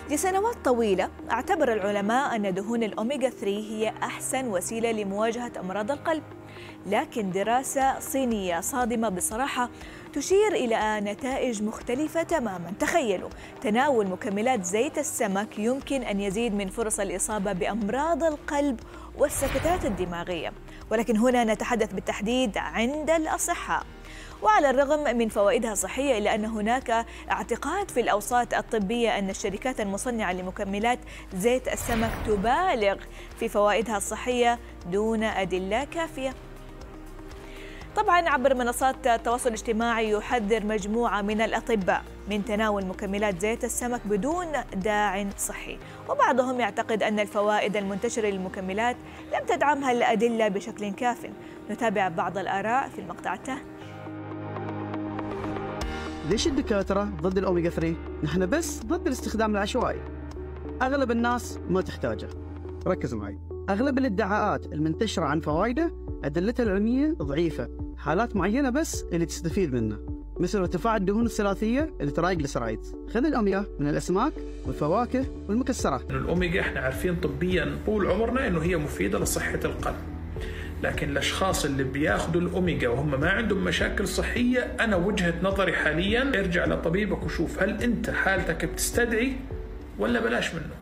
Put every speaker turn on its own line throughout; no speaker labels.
لسنوات طويلة اعتبر العلماء أن دهون الأوميغا 3 هي أحسن وسيلة لمواجهة أمراض القلب لكن دراسة صينية صادمة بصراحة تشير إلى نتائج مختلفة تماما تخيلوا تناول مكملات زيت السمك يمكن أن يزيد من فرص الإصابة بأمراض القلب والسكتات الدماغية ولكن هنا نتحدث بالتحديد عند الأصحاء وعلى الرغم من فوائدها الصحية إلا أن هناك اعتقاد في الأوساط الطبية أن الشركات المصنعة لمكملات زيت السمك تبالغ في فوائدها الصحية دون أدلة كافية طبعا عبر منصات التواصل الاجتماعي يحذر مجموعة من الأطباء من تناول مكملات زيت السمك بدون داع صحي وبعضهم يعتقد أن الفوائد المنتشرة للمكملات لم تدعمها الأدلة بشكل كاف نتابع بعض الآراء في المقطع التالي
ليش الدكاترة ضد الأوميجا 3؟ نحن بس ضد الاستخدام العشوائي أغلب الناس ما تحتاجه ركز معي أغلب الادعاءات المنتشرة عن فوائده أدلتها العلمية ضعيفة حالات معينة بس اللي تستفيد منه مثل ارتفاع الدهون الثلاثية الترايجليسرايدز خذ الأوميجا من الأسماك والفواكه والمكسرات
الأوميجا احنا عارفين طبيا طول عمرنا انه هي مفيدة لصحة القلب لكن الاشخاص اللي بياخذوا الاوميجا وهم ما عندهم مشاكل صحيه انا وجهه نظري حاليا ارجع لطبيبك وشوف هل انت حالتك بتستدعي ولا بلاش منه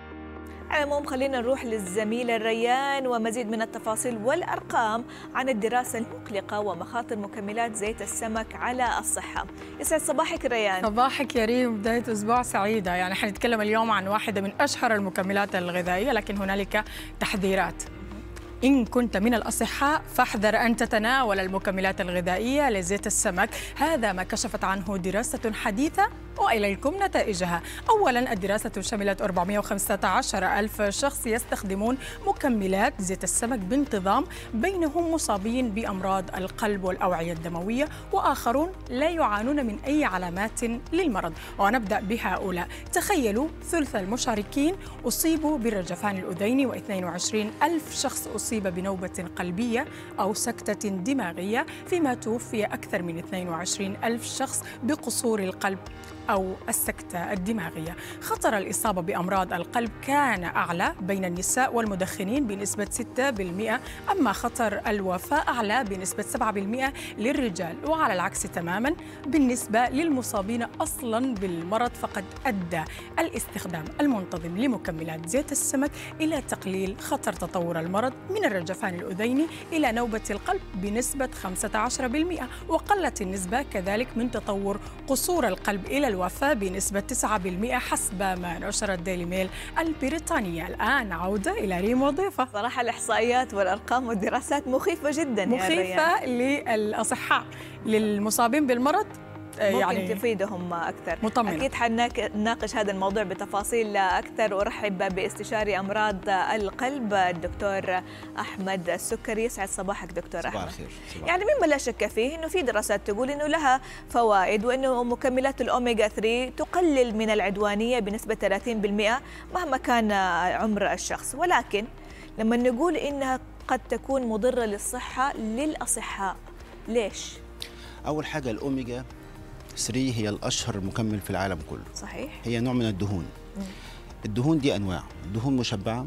على العموم خلينا نروح للزميل الريان ومزيد من التفاصيل والأرقام عن الدراسة المقلقة ومخاطر مكملات زيت السمك على الصحة يسعد صباحك ريان
صباحك يا ريم بداية أسبوع سعيدة يعني حنتكلم اليوم عن واحدة من أشهر المكملات الغذائية لكن هنالك تحذيرات إن كنت من الأصحاء فاحذر أن تتناول المكملات الغذائية لزيت السمك هذا ما كشفت عنه دراسة حديثة وإليكم نتائجها أولا الدراسة شملت 415 ألف شخص يستخدمون مكملات زيت السمك بانتظام بينهم مصابين بأمراض القلب والأوعية الدموية وآخرون لا يعانون من أي علامات للمرض ونبدأ بهؤلاء تخيلوا ثلث المشاركين أصيبوا بالرجفان الأذيني و22 ألف شخص أصيب بنوبة قلبية أو سكتة دماغية فيما توفي أكثر من 22 ألف شخص بقصور القلب أو السكتة الدماغية خطر الإصابة بأمراض القلب كان أعلى بين النساء والمدخنين بنسبة 6% أما خطر الوفاة أعلى بنسبة 7% للرجال وعلى العكس تماما بالنسبة للمصابين أصلا بالمرض فقد أدى الاستخدام المنتظم لمكملات زيت السمك إلى تقليل خطر تطور المرض من الرجفان الأذيني إلى نوبة القلب بنسبة 15% وقلت النسبة كذلك من تطور قصور القلب إلى الوفاة بنسبة 9% حسب ما نشرت ديلي ميل البريطانية الآن عودة إلى ريم وضيفة
صراحة الإحصائيات والأرقام والدراسات مخيفة جدا
مخيفة للأصحاء للمصابين بالمرض
ممكن يعني تفيدهم اكثر
مطمنة.
اكيد حنناقش هذا الموضوع بتفاصيل اكثر وارحب باستشاري امراض القلب الدكتور احمد السكري يسعد صباحك دكتور
صباح
احمد
الخير صباح
يعني مما لا شك فيه انه في دراسات تقول انه لها فوائد وانه مكملات الاوميجا 3 تقلل من العدوانيه بنسبه 30% مهما كان عمر الشخص ولكن لما نقول انها قد تكون مضره للصحه للاصحاء ليش
اول حاجه الاوميجا 3 هي الاشهر مكمل في العالم كله
صحيح
هي نوع من الدهون الدهون دي انواع دهون مشبعه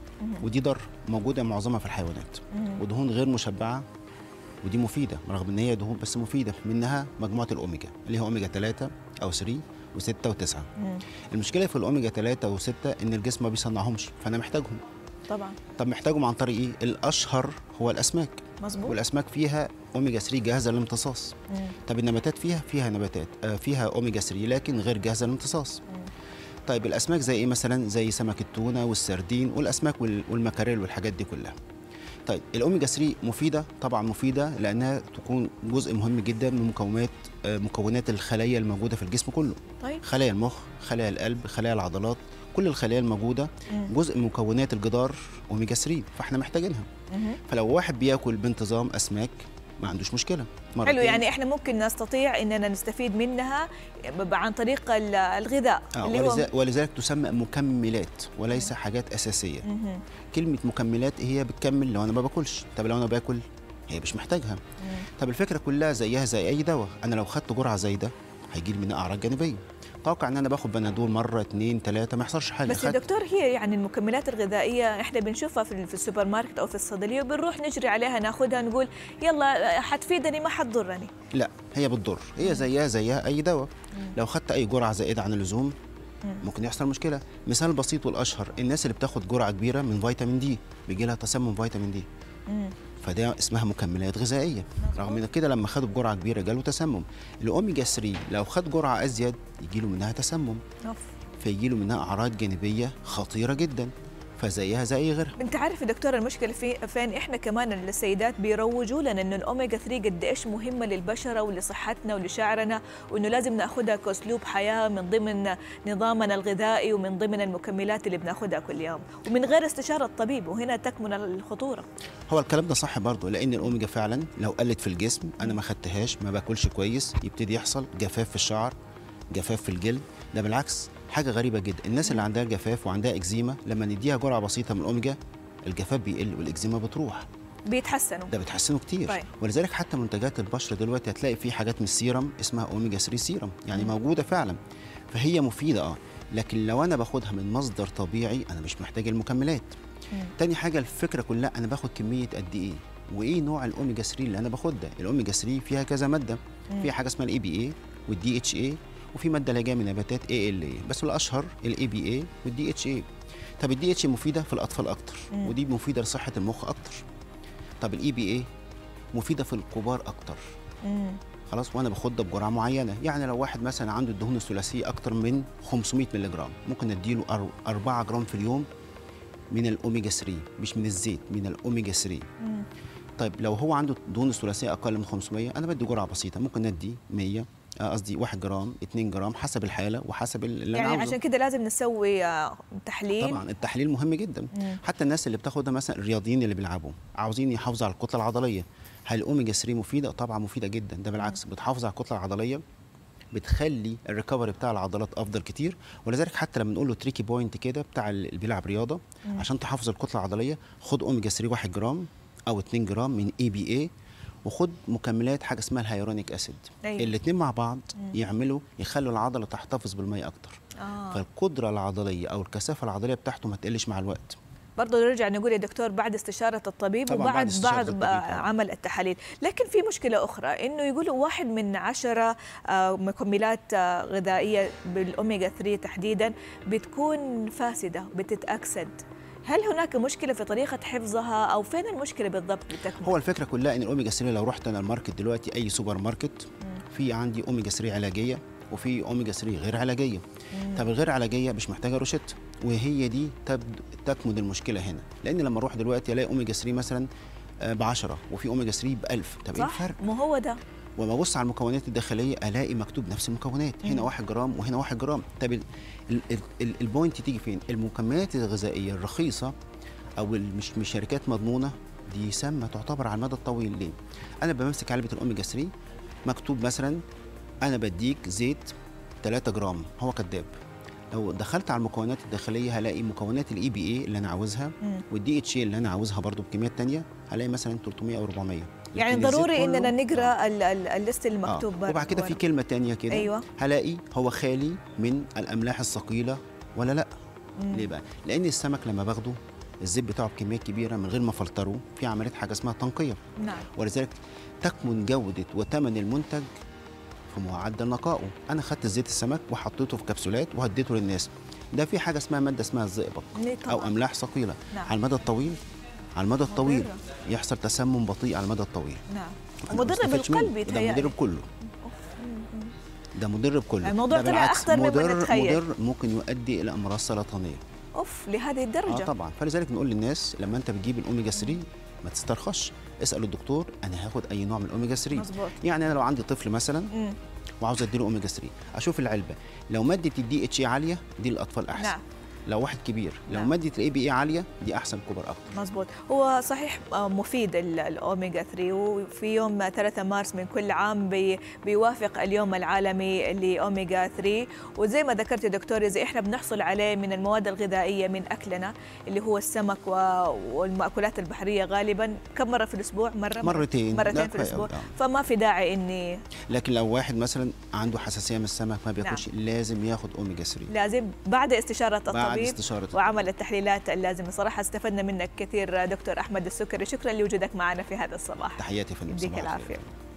ودي ضر موجوده معظمها في الحيوانات ودهون غير مشبعه ودي مفيده رغم ان هي دهون بس مفيده منها مجموعه الاوميجا اللي هي اوميجا 3 او 3 و6 و9 المشكله في الاوميجا 3 و6 ان الجسم ما بيصنعهمش فانا محتاجهم
طبعا
طب محتاجهم عن طريق ايه الاشهر هو الاسماك
مظبوط
والاسماك فيها اوميجا 3 جاهزه للامتصاص
مم.
طب النباتات فيها فيها نباتات آه فيها اوميجا 3 لكن غير جاهزه للامتصاص طيب الاسماك زي ايه مثلا زي سمك التونه والسردين والاسماك وال- والمكاريل والحاجات دي كلها طيب الاوميجا 3 مفيده طبعا مفيده لانها تكون جزء مهم جدا من مكونات آه، مكونات الخلايا الموجوده في الجسم كله
طيب
خلايا المخ خلايا القلب خلايا العضلات كل الخلايا الموجوده جزء من مكونات الجدار اوميجا 3 فاحنا محتاجينها
مهم.
فلو واحد بياكل بانتظام اسماك ما عندوش مشكله
حلو
مرتين.
يعني احنا ممكن نستطيع اننا نستفيد منها ب- عن طريق ال- الغذاء
آه
اللي هو
ولذا- ولذلك تسمى مكملات وليس حاجات اساسيه
مهم.
كلمه مكملات هي بتكمل لو انا ما باكلش طب لو انا باكل هي مش محتاجها طب الفكره كلها زيها زي اي دواء انا لو خدت جرعه زي ده هيجي لي منها اعراض جانبيه اتوقع ان انا باخد بنادول مره اثنين ثلاثه ما يحصلش حاجه
بس يا دكتور هي يعني المكملات الغذائيه احنا بنشوفها في في السوبر ماركت او في الصيدليه وبنروح نجري عليها ناخذها نقول يلا حتفيدني ما حتضرني
لا هي بتضر هي زيها زيها اي دواء لو خدت اي جرعه زائده عن اللزوم ممكن يحصل مشكله مثال بسيط والاشهر الناس اللي بتاخد جرعه كبيره من فيتامين دي بيجي لها تسمم فيتامين دي فده اسمها مكملات غذائيه رغم ان كده لما خدوا بجرعه كبيره جاله تسمم الاوميجا 3 لو خد جرعه ازيد يجي له منها تسمم
أوف.
فيجي له منها اعراض جانبيه خطيره جدا فزيها زي غيرها
انت عارف يا دكتور المشكله في فين احنا كمان السيدات بيروجوا لنا انه الاوميجا 3 قد ايش مهمه للبشره ولصحتنا ولشعرنا وانه لازم ناخذها كاسلوب حياه من ضمن نظامنا الغذائي ومن ضمن المكملات اللي بناخذها كل يوم ومن غير استشاره الطبيب وهنا تكمن الخطوره
هو الكلام ده صح برضه لان الاوميجا فعلا لو قلت في الجسم انا ما خدتهاش ما باكلش كويس يبتدي يحصل جفاف في الشعر جفاف في الجلد ده بالعكس حاجه غريبه جدا الناس اللي عندها جفاف وعندها اكزيما لما نديها جرعه بسيطه من الاوميجا الجفاف بيقل والاكزيما بتروح
بيتحسنوا
ده بتحسنه كتير
طيب.
ولذلك حتى منتجات البشره دلوقتي هتلاقي في حاجات من السيرم اسمها اوميجا 3 سيرم يعني موجوده فعلا فهي مفيده اه لكن لو انا باخدها من مصدر طبيعي انا مش محتاج المكملات تاني حاجه الفكره كلها انا باخد كميه قد ايه وايه نوع الاوميجا 3 اللي انا باخدها الاوميجا 3 فيها كذا ماده فيها حاجه اسمها الاي بي اي والدي اتش اي وفي ماده اللي جايه من نباتات اي ال اي بس الاشهر الاي بي اي والدي اتش اي طب الدي اتش مفيده في الاطفال اكتر ودي مفيده لصحه المخ اكتر طب الاي بي اي مفيده في الكبار اكتر خلاص وانا باخدها بجرعه معينه يعني لو واحد مثلا عنده الدهون الثلاثيه اكتر من 500 مللي جرام ممكن اديله 4 جرام في اليوم من الاوميجا 3 مش من الزيت من الاوميجا 3 طيب لو هو عنده دهون الثلاثيه اقل من 500 انا بدي جرعه بسيطه ممكن ندي 100 آه، قصدي 1 جرام 2 جرام حسب الحاله وحسب اللي انا
يعني
عاوزه
عشان كده لازم نسوي آه، تحليل
طبعا التحليل مهم جدا حتى الناس اللي بتاخدها مثلا الرياضيين اللي بيلعبوا عاوزين يحافظوا على الكتله العضليه هل الاوميجا 3 مفيده طبعا مفيده جدا ده بالعكس بتحافظ على الكتله العضليه بتخلي الريكفري بتاع العضلات افضل كتير ولذلك حتى لما نقول له تريكي بوينت كده بتاع اللي بيلعب رياضه عشان تحافظ الكتله العضليه خد اوميجا 3 1 جرام او 2 جرام من اي بي اي وخد مكملات حاجه اسمها الهيرونيك اسيد
أيوة.
الاثنين مع بعض يعملوا يخلوا العضله تحتفظ بالميه اكتر
آه.
فالقدره العضليه او الكثافه العضليه بتاعته ما تقلش مع الوقت
برضه نرجع نقول يا دكتور بعد استشارة الطبيب
طبعاً
وبعد
بعد استشارة
بعد
الطبيب طبعاً.
عمل التحاليل لكن في مشكلة أخرى إنه يقولوا واحد من عشرة آه، مكملات آه، غذائية بالأوميجا 3 تحديدا بتكون فاسدة بتتأكسد هل هناك مشكلة في طريقة حفظها أو فين المشكلة بالضبط بتكمن؟
هو الفكره كلها ان الاوميجا 3 لو رحت انا الماركت دلوقتي اي سوبر ماركت في عندي اوميجا 3 علاجيه وفي اوميجا 3 غير علاجيه طب الغير علاجيه مش محتاجه روشته وهي دي تبد تكمن المشكله هنا لان لما اروح دلوقتي الاقي اوميجا 3 مثلا ب 10 وفي اوميجا 3 ب 1000 طب ايه
صح؟
الفرق
ما هو ده
وما ابص على المكونات الداخليه الاقي مكتوب نفس المكونات هنا 1 جرام وهنا 1 جرام طب ال- ال- ال- ال- البوينت تيجي فين المكملات الغذائيه الرخيصه او ال- مش مش شركات مضمونه دي سامه تعتبر على المدى الطويل ليه انا بمسك علبه الاوميجا 3 مكتوب مثلا انا بديك زيت 3 جرام هو كذاب لو دخلت على المكونات الداخليه هلاقي مكونات الاي بي اي اللي انا عاوزها والدي اتش اي اللي انا عاوزها برضو بكميات تانية هلاقي مثلا 300 او 400
يعني
لكن الزيت
ضروري
كله-
إننا
آه.
نقرأ ال- ال- الليست
آه.
المكتوب برا-
وبعد كده في
ورا.
كلمه تانية كده
أيوة.
هلاقي هو خالي من الاملاح الثقيله ولا لا ليه بقى لان السمك لما باخده الزيت بتاعه بكميات كبيره من غير ما فلتره في عمليه حاجه اسمها تنقيه
نعم
ولذلك تكمن جوده وثمن المنتج في معدل نقائه انا خدت زيت السمك وحطيته في كبسولات وهديته للناس ده في حاجه اسمها ماده اسمها الزئبق
ليه
او
طبعاً.
املاح ثقيله
نعم.
على المدى الطويل على المدى الطويل
مضرة.
يحصل تسمم بطيء على المدى الطويل
نعم
أنا ما
ومضر
بستفدش
بالقلب
منه. ده
يتهيألي
مضر بكله ده مضر بكله
الموضوع
ده
طلع
بالعكس
أخطر مما
مضر
نتخيل.
مضر ممكن يؤدي الى امراض سرطانيه
أوف لهذه
اه
الدرجة
طبعا فلذلك نقول للناس لما انت بتجيب الاوميجا 3 ما تسترخصش اسال الدكتور انا هاخد اي نوع من الاوميجا 3
مظبوط.
يعني انا لو عندي طفل مثلا
مم.
وعاوز اديله اوميجا 3 اشوف العلبه لو ماده الدي اتش عاليه دي للاطفال احسن
نعم
لو واحد كبير لو
نعم.
ماده الاي بي اي عاليه دي احسن كبر اكتر
مزبوط هو صحيح آه، مفيد ال- الأوميجا 3 وفي يوم 3 مارس من كل عام بي بيوافق اليوم العالمي لأوميجا 3 وزي ما ذكرت يا دكتور إذا إحنا بنحصل عليه من المواد الغذائية من أكلنا اللي هو السمك و- والمأكولات البحرية غالبا كم مرة في الأسبوع مرة
مرتين. لا،
مرتين في
كفاية
الأسبوع
أوي،
فما في داعي إني
لكن لو واحد مثلا عنده حساسيه من السمك ما بياكلش لازم ياخد اوميجا 3
لازم بعد استشارة الطبيب
استشارة
وعمل التحليلات اللازمة صراحة استفدنا منك كثير دكتور أحمد السكري شكرا لوجودك معنا في هذا الصباح
تحياتي يا فندم
يديك
صباح الخير.
العافية